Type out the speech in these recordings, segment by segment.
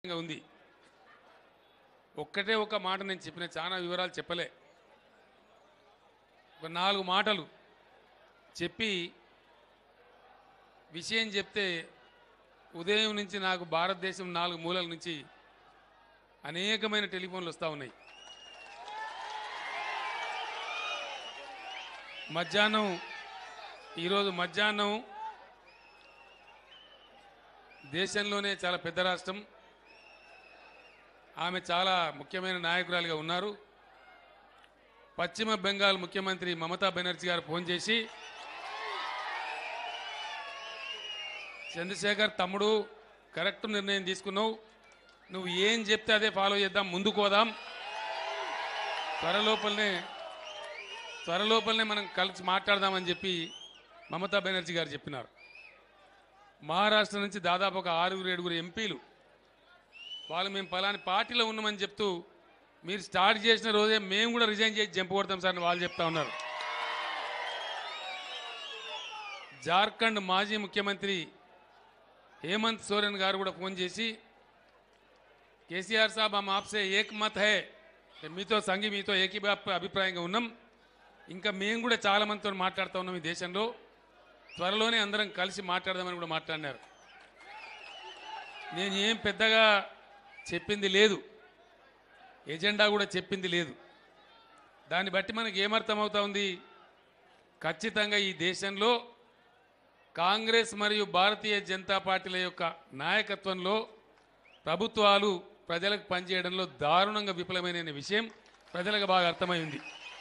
ఇంకా ఉంది ఒక్కటే ఒక మాట నేను చెప్పిన చాలా వివరాలు చెప్పలే ఒక నాలుగు మాటలు చెప్పి విషయం చెప్తే ఉదయం నుంచి నాకు భారతదేశం నాలుగు మూలల నుంచి అనేకమైన టెలిఫోన్లు వస్తూ ఉన్నాయి మధ్యాహ్నం ఈరోజు మధ్యాహ్నం దేశంలోనే చాలా పెద్ద రాష్ట్రం ఆమె చాలా ముఖ్యమైన నాయకురాలిగా ఉన్నారు పశ్చిమ బెంగాల్ ముఖ్యమంత్రి మమతా బెనర్జీ గారు ఫోన్ చేసి చంద్రశేఖర్ తమ్ముడు కరెక్ట్ నిర్ణయం తీసుకున్నావు నువ్వు ఏం చెప్తే అదే ఫాలో చేద్దాం ముందుకు పోదాం త్వరలోపలనే త్వరలోపలనే మనం కలిసి మాట్లాడదామని చెప్పి మమతా బెనర్జీ గారు చెప్పినారు మహారాష్ట్ర నుంచి దాదాపు ఒక ఆరుగురు ఏడుగురు ఎంపీలు వాళ్ళు మేము పలాని పార్టీలో ఉన్నామని చెప్తూ మీరు స్టార్ట్ చేసిన రోజే మేము కూడా రిజైన్ చేసి జంప్ కొడతాం సార్ అని వాళ్ళు చెప్తా ఉన్నారు జార్ఖండ్ మాజీ ముఖ్యమంత్రి హేమంత్ సోరెన్ గారు కూడా ఫోన్ చేసి కేసీఆర్ సాబ్ హమ్ ఆప్సే ఏక్ మత్ హై మీతో సంఘి మీతో ఏకీభా అభిప్రాయంగా ఉన్నాం ఇంకా మేము కూడా చాలా మందితో మాట్లాడుతూ ఉన్నాం ఈ దేశంలో త్వరలోనే అందరం కలిసి మాట్లాడదామని కూడా మాట్లాడినారు నేను ఏం పెద్దగా చెప్పింది లేదు ఎజెండా కూడా చెప్పింది లేదు దాన్ని బట్టి మనకి ఏమర్థమవుతా ఉంది ఖచ్చితంగా ఈ దేశంలో కాంగ్రెస్ మరియు భారతీయ జనతా పార్టీల యొక్క నాయకత్వంలో ప్రభుత్వాలు ప్రజలకు పనిచేయడంలో దారుణంగా విఫలమైన విషయం ప్రజలకు బాగా అర్థమైంది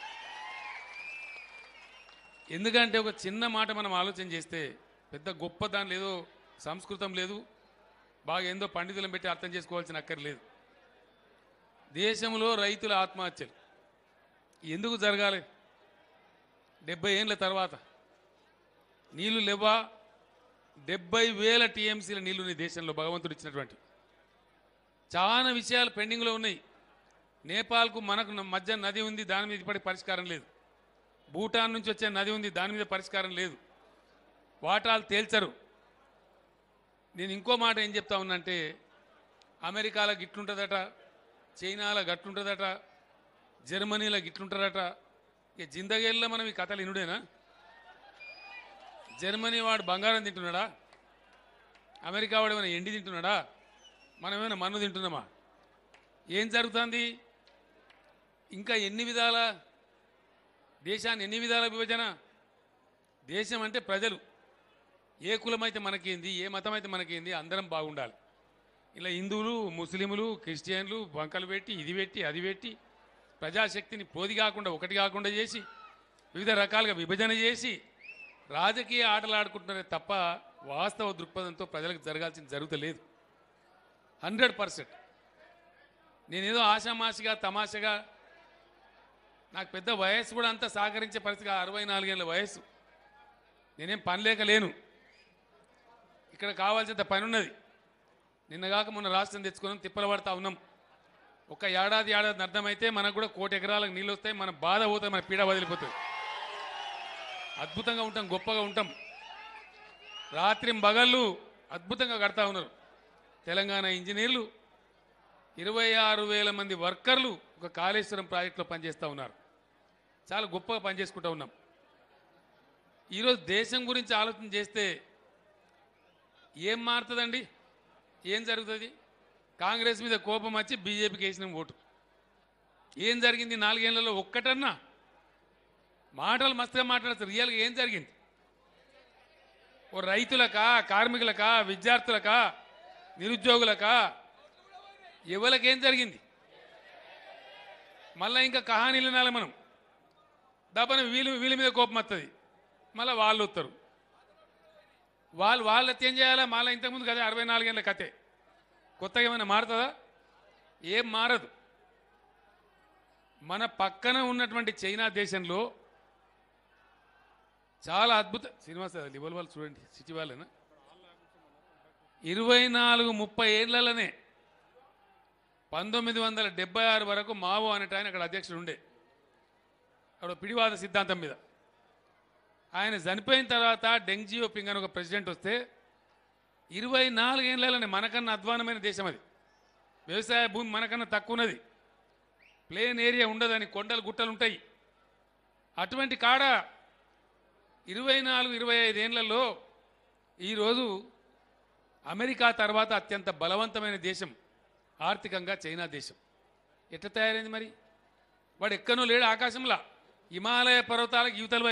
ఎందుకంటే ఒక చిన్న మాట మనం ఆలోచన చేస్తే పెద్ద గొప్ప దాని లేదో సంస్కృతం లేదు బాగా ఏందో పండితులను పెట్టి అర్థం చేసుకోవాల్సిన అక్కర్లేదు దేశంలో రైతుల ఆత్మహత్యలు ఎందుకు జరగాలి డెబ్బై ఏండ్ల తర్వాత నీళ్లు లేవా డెబ్బై వేల టీఎంసీల నీళ్లు ఉన్నాయి దేశంలో భగవంతుడు ఇచ్చినటువంటి చాలా విషయాలు పెండింగ్లో ఉన్నాయి నేపాల్కు మనకు న- మధ్య నది ఉంది దాని మీద ఇప్పటికి పరిష్కారం లేదు భూటాన్ నుంచి వచ్చే నది ఉంది దాని మీద పరిష్కారం లేదు వాటాలు తేల్చరు నేను ఇంకో మాట ఏం చెప్తా ఉన్నంటే అమెరికాలో గిట్లుంటుందట చైనాలో గట్లుంటుందట జర్మనీలో గిట్లుంటుందట ఇక జిందగేళ్ళలో మనం ఈ కథలు ఇనుడేనా జర్మనీ వాడు బంగారం తింటున్నాడా అమెరికా వాడు ఏమైనా ఎండి తింటున్నాడా మనం ఏమైనా మన్ను తింటున్నామా ఏం జరుగుతుంది ఇంకా ఎన్ని విధాల దేశాన్ని ఎన్ని విధాల విభజన దేశం అంటే ప్రజలు ఏ కులమైతే మనకేంది ఏ మతం అయితే మనకేంది అందరం బాగుండాలి ఇలా హిందువులు ముస్లింలు క్రిస్టియన్లు వంకలు పెట్టి ఇది పెట్టి అది పెట్టి ప్రజాశక్తిని పోది కాకుండా ఒకటి కాకుండా చేసి వివిధ రకాలుగా విభజన చేసి రాజకీయ ఆటలు ఆడుకుంటున్నారే తప్ప వాస్తవ దృక్పథంతో ప్రజలకు జరగాల్సింది జరుగుతలేదు హండ్రెడ్ పర్సెంట్ నేనేదో ఆషామాషిగా తమాషగా నాకు పెద్ద వయస్సు కూడా అంత సహకరించే పరిస్థితి కాదు, అరవై నాలుగేళ్ళ వయస్సు నేనేం పని లేక లేను ఇక్కడ కావాల్సినంత పని ఉన్నది నిన్నగాక మొన్న రాష్ట్రం తెచ్చుకున్నాం తిప్పలు పడతా ఉన్నాం ఒక ఏడాది ఏడాది అర్థమైతే మనకు కూడా కోటి ఎకరాలకు నీళ్ళు వస్తాయి మన బాధ పోతుంది మన పీడ వదిలిపోతుంది అద్భుతంగా ఉంటాం గొప్పగా ఉంటాం రాత్రి బగళ్ళు అద్భుతంగా కడతా ఉన్నారు తెలంగాణ ఇంజనీర్లు ఇరవై ఆరు వేల మంది వర్కర్లు ఒక కాళేశ్వరం ప్రాజెక్టులో పనిచేస్తూ ఉన్నారు చాలా గొప్పగా పనిచేసుకుంటూ ఉన్నాం ఈరోజు దేశం గురించి ఆలోచన చేస్తే ఏం మారుతుందండి ఏం జరుగుతుంది కాంగ్రెస్ మీద కోపం వచ్చి బీజేపీకి వేసిన ఓటు ఏం జరిగింది నాలుగేళ్లలో ఒక్కటన్నా మాటలు మస్తుగా మాట్లాడతారు రియల్గా ఏం జరిగింది ఓ రైతులకా కార్మికులకా విద్యార్థులకా నిరుద్యోగులకా ఎవరికేం జరిగింది మళ్ళీ ఇంకా కహానీలు వినాలి మనం దబ్బన వీళ్ళు వీళ్ళ మీద కోపం వస్తుంది మళ్ళీ వాళ్ళు వస్తారు వాళ్ళు వాళ్ళు ఏం చేయాలా మళ్ళీ ఇంతకుముందు కదా అరవై నాలుగేళ్ళ కథే కొత్తగా ఏమైనా మారుతుందా ఏం మారదు మన పక్కన ఉన్నటువంటి చైనా దేశంలో చాలా అద్భుత శ్రీనివాస లివల్ వాళ్ళు చూడండి సిటీ వాళ్ళేనా ఇరవై నాలుగు ముప్పై ఏళ్లలోనే పంతొమ్మిది వందల డెబ్బై ఆరు వరకు మావో అనేట ఆయన అక్కడ అధ్యక్షుడు ఉండే అక్కడ పిడివాద సిద్ధాంతం మీద ఆయన చనిపోయిన తర్వాత డెంగ్ జియోపింగ్ అని ఒక ప్రెసిడెంట్ వస్తే ఇరవై నాలుగేళ్లనే మనకన్నా అధ్వానమైన దేశం అది వ్యవసాయ భూమి మనకన్నా తక్కువ ఉన్నది ప్లేన్ ఏరియా ఉండదని కొండలు గుట్టలు ఉంటాయి అటువంటి కాడ ఇరవై నాలుగు ఇరవై ఐదేళ్లలో ఈరోజు అమెరికా తర్వాత అత్యంత బలవంతమైన దేశం ఆర్థికంగా చైనా దేశం ఎట్లా తయారైంది మరి వాడు ఎక్కనో లేడు ఆకాశంలో హిమాలయ పర్వతాలకు యువతల